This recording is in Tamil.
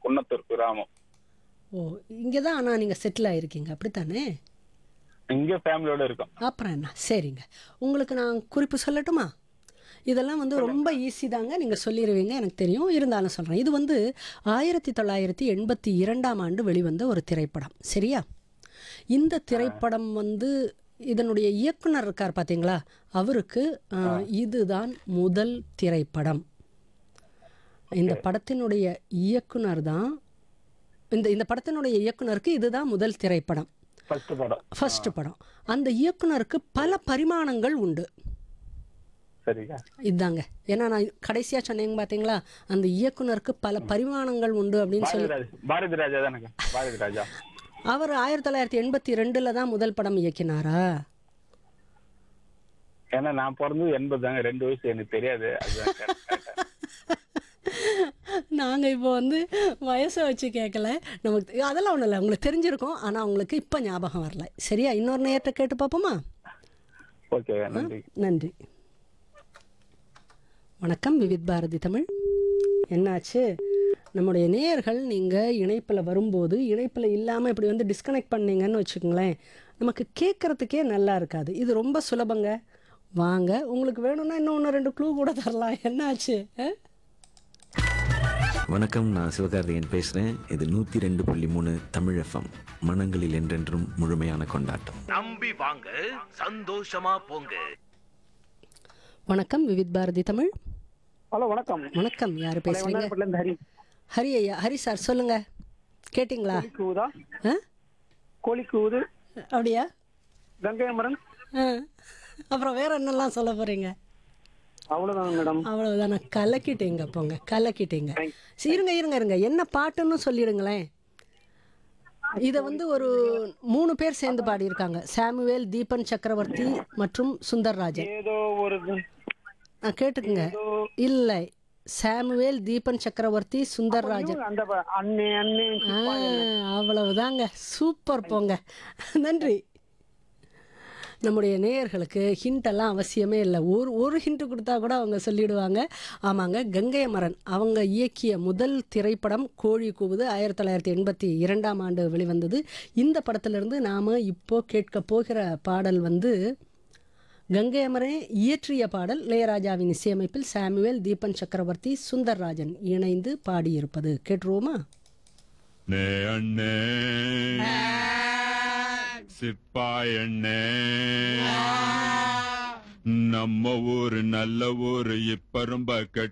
குன்னத்தூர் கிராமம் ஓ இங்கே தான் ஆனால் நீங்கள் செட்டில் ஆயிருக்கீங்க அப்படித்தானே இங்க ஃபேமிலியோட இருக்கோம் அப்புறம் என்ன சரிங்க உங்களுக்கு நான் குறிப்பு சொல்லட்டுமா இதெல்லாம் வந்து ரொம்ப ஈஸி தாங்க நீங்கள் சொல்லிடுவீங்க எனக்கு தெரியும் இருந்தாலும் சொல்கிறேன் இது வந்து ஆயிரத்தி தொள்ளாயிரத்தி எண்பத்தி இரண்டாம் ஆண்டு வெளிவந்த ஒரு திரைப்படம் சரியா இந்த திரைப்படம் வந்து இதனுடைய இயக்குனர் இருக்கார் பார்த்தீங்களா அவருக்கு ஆஹ், இதுதான் முதல் திரைப்படம் இந்த படத்தினுடைய இயக்குனர் தான் இந்த இந்த படத்தினுடைய இயக்குனருக்கு இதுதான் முதல் திரைப்படம் ஃபர்ஸ்ட் படம் ஃபர்ஸ்ட் படம் அந்த இயக்குனருக்கு பல பரிமாணங்கள் உண்டு சரிங்க இதாங்க ஏன்னா நான் கடைசியா சொன்னேங்க பாத்தீங்களா அந்த இயக்குனருக்கு பல பரிமாணங்கள் உண்டு அப்படின்னு சொல்லி பாரதி ராஜா பாரதி ராஜா தானுங்க பாரதி ராஜா அவர் ஆயிரத்தி தொள்ளாயிரத்தி எண்பத்தி ரெண்டுல தான் முதல் படம் இயக்கினாரா ஏன்னா நான் பிறந்தது எண்பது தாங்க ரெண்டு வயசு எனக்கு தெரியாது அதுதான் கேட்டேன். நாங்க இப்போ வந்து வயசை வச்சு கேட்கல நமக்கு தெ- அதெல்லாம் ஒன்றும் இல்லை உங்களுக்கு தெரிஞ்சிருக்கும் ஆனா உங்களுக்கு இப்போ ஞாபகம் வரல சரியா இன்னொரு நேரத்தை கேட்டு பார்ப்போமா ஓகே நன்றி நன்றி வணக்கம் விவித் பாரதி தமிழ் என்னாச்சு நம்முடைய நேயர்கள் நீங்கள் இணைப்பில் வரும்போது இணைப்பில் இல்லாமல் இப்படி வந்து டிஸ்கனெக்ட் பண்ணீங்கன்னு வச்சுக்கோங்களேன் நமக்கு கேட்குறதுக்கே நல்லா இருக்காது இது ரொம்ப சுலபங்க வாங்க உங்களுக்கு வேணும்னா இன்னும் ஒன்று ரெண்டு க்ளூ கூட தரலாம் என்னாச்சு ஆ? வணக்கம் நான் சிவகார்த்திகேயன் பேசுகிறேன் இது நூற்றி ரெண்டு புள்ளி மூணு தமிழ் எஃப்எம் மனங்களில் என்றென்றும் முழுமையான கொண்டாட்டம் நம்பி வாங்க சந்தோஷமா போங்க வணக்கம் விவித் பாரதி தமிழ் ஹலோ வணக்கம் வணக்கம் யார் பேசுறீங்க வண்ணாரப்பேட்டில இருந்து ஹரி ஹரி ஐயா ஹரி சார் சொல்லுங்க கேட்டிங்களா கோழி கூவுதா ஆ கோழி கூவுது அப்படியா கங்கை அமரன் ஆ அப்புறம் வேற என்னெல்லாம் சொல்ல போறீங்க அவ்வளவுதான் மேடம் அவ்வளவுதானே கலக்கிட்டீங்க போங்க கலக்கிட்டீங்க சரி, இருங்க இருங்க இருங்க என்ன பாட்டுன்னு சொல்லிடுங்களேன் இதை வந்து ஒரு மூணு பேர் சேர்ந்து பாடியிருக்காங்க சாமுவேல் தீபன் சக்கரவர்த்தி மற்றும் சுந்தர்ராஜன் ஏதோ ஒரு இது- நான் கேட்டுக்குங்க இல்லை சாமுவேல் தீபன் சக்கரவர்த்தி சுந்தர்ராஜன் அந்த ப- அண்ணே அண்ணே ஆ, அவ்வளவுதாங்க சூப்பர் போங்க நன்றி நம்முடைய நேயர்களுக்கு ஹிண்ட் எல்லாம் அவசியமே இல்லை ஒரு ஒரு ஹிண்ட் கொடுத்தா கூட அவங்க சொல்லிடுவாங்க ஆமாங்க கங்கை அமரன் அவங்க இயக்கிய முதல் திரைப்படம் கோழி கூவுது ஆயிரத்தி தொள்ளாயிரத்தி எண்பத்தி இரண்டாம் ஆண்டு வெளிவந்தது இந்த படத்திலிருந்து நாம் இப்போ கேட்க போகிற பாடல் வந்து கங்கை அமரன் இயற்றிய பாடல் இளையராஜாவின் இசையமைப்பில் சாமுவேல் தீபன் சக்கரவர்த்தி சுந்தர்ராஜன் இணைந்து பாடியிருப்பது கேட்டுருவோமா நே அண்ணே சிப்பாயண்ணே நம்ம ஊரு நல்ல ஊரு இப்ப ரொம்ப கெட்ட